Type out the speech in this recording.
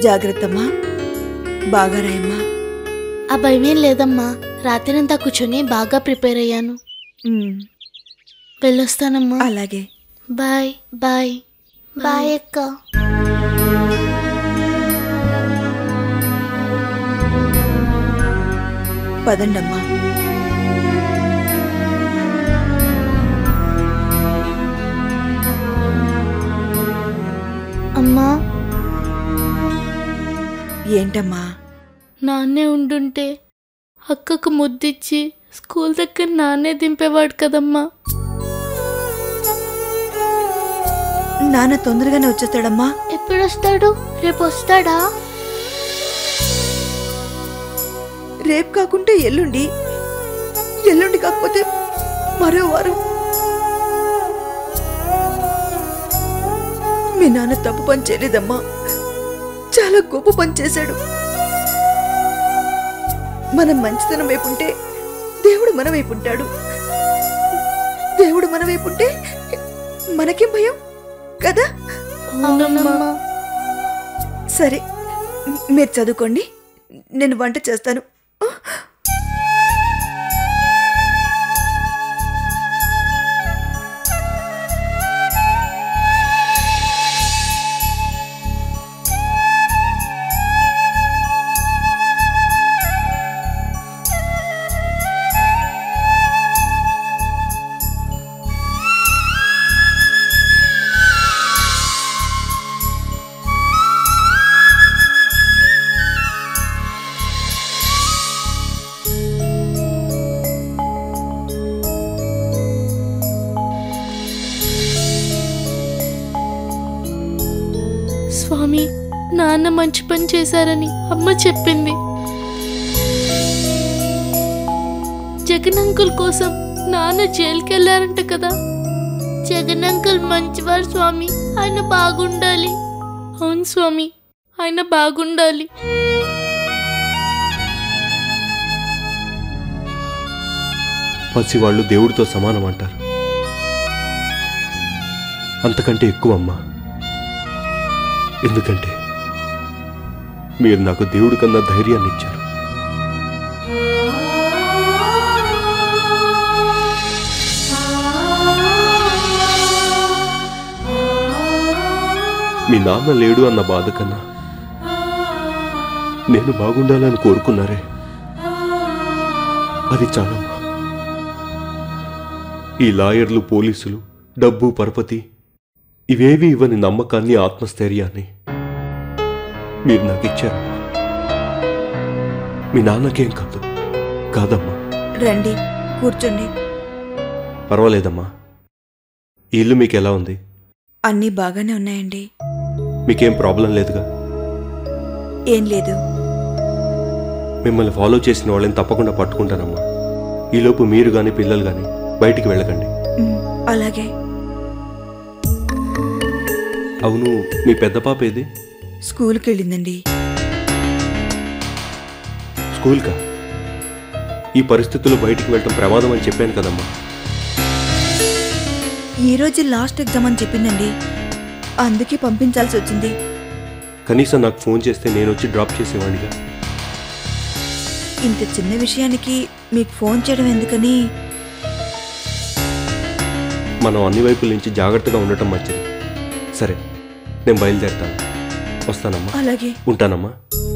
జాగ్రత్తమ్మా బాగా రాయమ్మా ఆ భయమేం లేదమ్మా రాత్రంతా కూర్చొని బాగా ప్రిపేర్ అయ్యాను ఉమ్, వెళ్ళొస్తానమ్మా అలాగే బాయ్ బాయ్ బాయ్ అక్క పదండమ్మా అమ్మా ఏంటమ్మా నాన్నే ఉండుంటే అక్కకు ముద్దిచ్చి స్కూల్ దగ్గర నాన్నే దింపేవాడు కదమ్మా నాన్న తొందరగానే వచ్చేస్తాడమ్మా ఎప్పుడు వస్తాడు రేపు వస్తాడా రేపు కాకుంటే ఎల్లుండి ఎల్లుండి కాకపోతే మరో వారం మీ నాన్న తప్పు పని చేయలేదమ్మా చాలా గొప్ప పని చేశాడు మనం మంచితనం వైపు ఉంటే దేవుడు మన వైపు ఉంటాడు దేవుడు మన వైపు ఉంటే మనకేం భయం కదా అవునమ్మా సరే మీరు చదువుకోండి నేను వంట చేస్తాను స్వామి నాన్న మంచి పని చేశారని అమ్మ చెప్పింది జగన్ అంకుల్ కోసం నాన్న జైలుకి వెళ్ళారంట కదా జగన్ అంకుల్ మంచివారు స్వామి ఆయన బాగుండాలి అవును స్వామి ఆయన బాగుండాలి పసివాళ్ళు దేవుడితో సమానం అంటారు అంతకంటే ఎక్కువ అమ్మా ఎందుకంటే మీరు నాకు దేవుడి కన్నా ధైర్యాన్ని ఇచ్చారు మీ నాన్న లేడు అన్న బాధ కన్నా నేను బాగుండాలని కోరుకున్నారే అది చాలమ్మా ఈ లాయర్లు పోలీసులు డబ్బు పరపతి ఇవేవి ఇవ్వని నమ్మకాన్ని ఆత్మస్థైర్యాన్ని మీరు నాకు ఇచ్చారమ్మా మీ నాన్నకేం కాదు కాదమ్మా రండి కూర్చోండి పర్వాలేదమ్మా ఈ ఇల్లు మీకు ఎలా ఉంది అన్నీ బాగానే ఉన్నాయండి మీకేం ప్రాబ్లం లేదుగా ఏం లేదు మిమ్మల్ని ఫాలో చేసిన వాళ్ళని తప్పకుండా పట్టుకుంటానమ్మా ఈలోపు మీరు కానీ పిల్లలు కానీ బయటికి వెళ్ళకండి ఉమ్, అలాగే అవును మీ పెద్ద పాప ఏది స్కూల్కి వెళ్ళిందండి స్కూల్కా ఈ పరిస్థితుల్లో బయటికి వెళ్ళటం ప్రమాదం అని చెప్పాను కదమ్మా ఈ రోజు లాస్ట్ ఎగ్జామ్ అని చెప్పిందండి అందుకే పంపించాల్సి వచ్చింది కనీసం నాకు ఫోన్ చేస్తే నేను వచ్చి డ్రాప్ చేసేవాడిగా ఇంత చిన్న విషయానికి మీకు ఫోన్ చేయడం ఎందుకని మనం అన్ని వైపుల నుంచి జాగ్రత్తగా ఉండటం మంచిది సరే నేను బయలుదేరుతాను వస్తానమ్మా అలాగే ఉంటానమ్మా